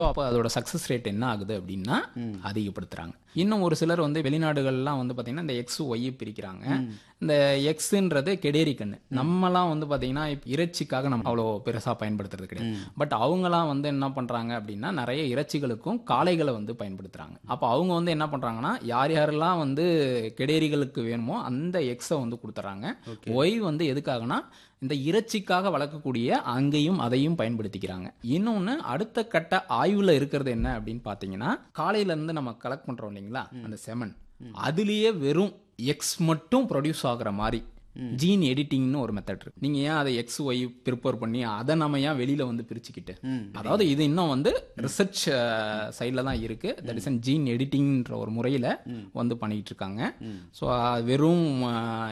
அப்போ அதோட success rate என்ன ஆகுது அப்படின்னா அதிகப்படுத்துறாங்க இன்னும் ஒரு சிலர் வந்து வெளிநாடுகள்லாம் வந்து பார்த்தீங்கன்னா இந்த எக்ஸ் ஒய் பிரிக்கிறாங்க இந்த எக்ஸ்ன்றது கெடேரி கண்ணு நம்மலாம் வந்து பார்த்தீங்கன்னா இப்ப இறைச்சிக்காக நம்ம அவ்வளோ பெருசாக பயன்படுத்துறது கிடையாது பட் அவங்கலாம் வந்து என்ன பண்ணுறாங்க அப்படின்னா நிறைய இறைச்சிகளுக்கும் காளைகளை வந்து பயன்படுத்துகிறாங்க அப்போ அவங்க வந்து என்ன பண்ணுறாங்கன்னா யார் யாரெல்லாம் வந்து கெடேரிகளுக்கு வேணுமோ அந்த எக்ஸை வந்து கொடுத்துட்றாங்க ஒய் வந்து எதுக்காகனா இந்த இறைச்சிக்காக வளர்க்கக்கூடிய அங்கேயும் அதையும் பயன்படுத்திக்கிறாங்க இன்னொன்று அடுத்த கட்ட ஆய்வில் இருக்கிறது என்ன அப்படின்னு பார்த்தீங்கன்னா காலையிலேருந்து நம்ம கலெக்ட் பண்ணுறோம் இல்லைங்களா அந்த செமன் அதுலேயே வெறும் எக்ஸ் மட்டும் ப்ரொடியூஸ் ஆகுற மாதிரி ஜீன் எடிட்டிங்னு ஒரு மெத்தட் இருக்கு நீங்க ஏன் அதை எக்ஸ் ஒய் ப்ரிப்பேர் பண்ணி அதை நம்ம ஏன் வெளியில வந்து பிரிச்சுக்கிட்டு அதாவது இது இன்னும் வந்து ரிசர்ச் சைடில் தான் இருக்கு தட் இஸ் அன் ஜீன் எடிட்டிங்ன்ற ஒரு முறையில வந்து பண்ணிட்டு இருக்காங்க ஸோ வெறும்